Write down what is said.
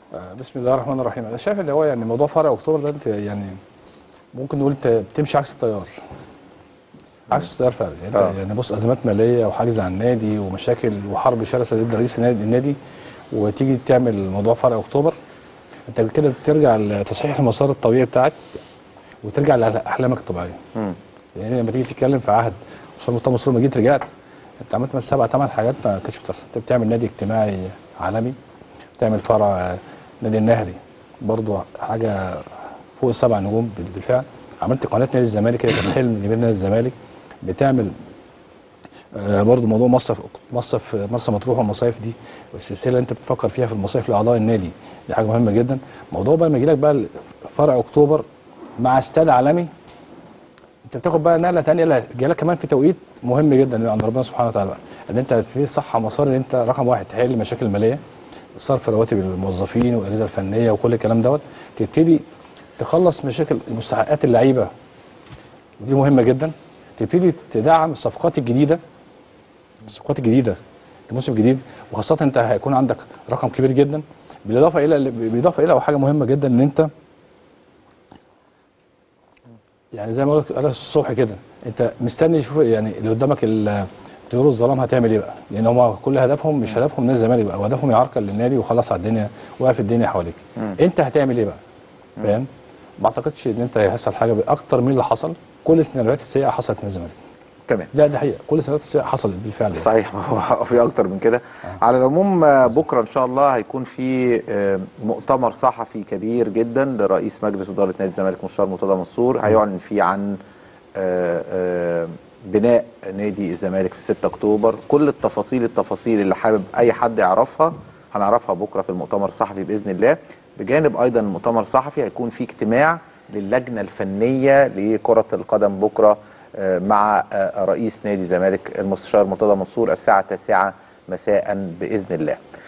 آه، بسم الله الرحمن الرحيم انا شايف اللي هو يعني موضوع فرع اكتوبر ده انت يعني ممكن نقول انت بتمشي عكس التيار عكس التيار فعلا يعني, آه. انت يعني بص ازمات ماليه وحجز على النادي ومشاكل وحرب شرسه ضد رئيس النادي, النادي وتيجي تعمل موضوع فرع اكتوبر انت كده بترجع لتصحيح المسار الطبيعي بتاعك وترجع لاحلامك الطبيعيه مم. يعني لما تيجي تتكلم في عهد عشان مرتضى منصور لما جيت رجعت انت عملت مثلا سبع ثمان حاجات ما كانتش بتحصل انت بتعمل نادي اجتماعي عالمي بتعمل فرع آه، نادي النهري برضو حاجه فوق السبع نجوم بال- بالفعل عملت قناه نادي الزمالك كده كان حلم كبير نادي الزمالك بتعمل آه، برضو موضوع مصرف مصرف مرسى مطروح والمصايف دي والسلسله اللي انت بتفكر فيها في المصايف لاعضاء النادي دي حاجه مهمه جدا موضوع بقى لما يجي لك بقى فرع اكتوبر مع استاد عالمي انت بتاخد بقى نقله ثانيه لا جايه لك كمان في توقيت مهم جدا عند ربنا سبحانه وتعالى بقى ان انت في صحه مسار ان انت رقم واحد تحل مشاكل الماليه صرف رواتب الموظفين والاجهزه الفنيه وكل الكلام دوت تبتدي تخلص مشاكل مستحقات اللعيبه ودي مهمه جدا تبتدي تدعم الصفقات الجديده الصفقات الجديده الموسم الجديد وخاصه انت هيكون عندك رقم كبير جدا بالاضافه الى بالاضافه الى وحاجه مهمه جدا ان انت يعني زي ما قلت انا الصبح كده انت مستني تشوف يعني اللي قدامك ال- طيور الظلام هتعمل ايه بقى؟ لان هم كل هدفهم مش هدفهم نادي الزمالك بقى وهدفهم يعرقل للنادي وخلاص على الدنيا وقف الدنيا حواليك. انت هتعمل ايه بقى؟ فاهم؟ ما اعتقدش ان انت هيحصل حاجه اكتر من اللي حصل كل السيناريوهات السيئه حصلت في نادي الزمالك. تمام لا ده حقيقه كل السيناريوهات السيئه حصلت بالفعل يعني. صحيح هو في اكتر من كده على العموم آه، بكره ان شاء الله هيكون في آه، مؤتمر صحفي كبير جدا لرئيس مجلس اداره نادي الزمالك مستشار مرتضى منصور هيعلن فيه عن آه، آه، بناء نادي الزمالك في 6 اكتوبر كل التفاصيل التفاصيل اللي حابب اي حد يعرفها هنعرفها بكره في المؤتمر الصحفي باذن الله بجانب ايضا المؤتمر الصحفي هيكون في اجتماع للجنه الفنيه لكره القدم بكره آه، مع آه، رئيس نادي الزمالك المستشار مرتضى منصور الساعه 9 مساء باذن الله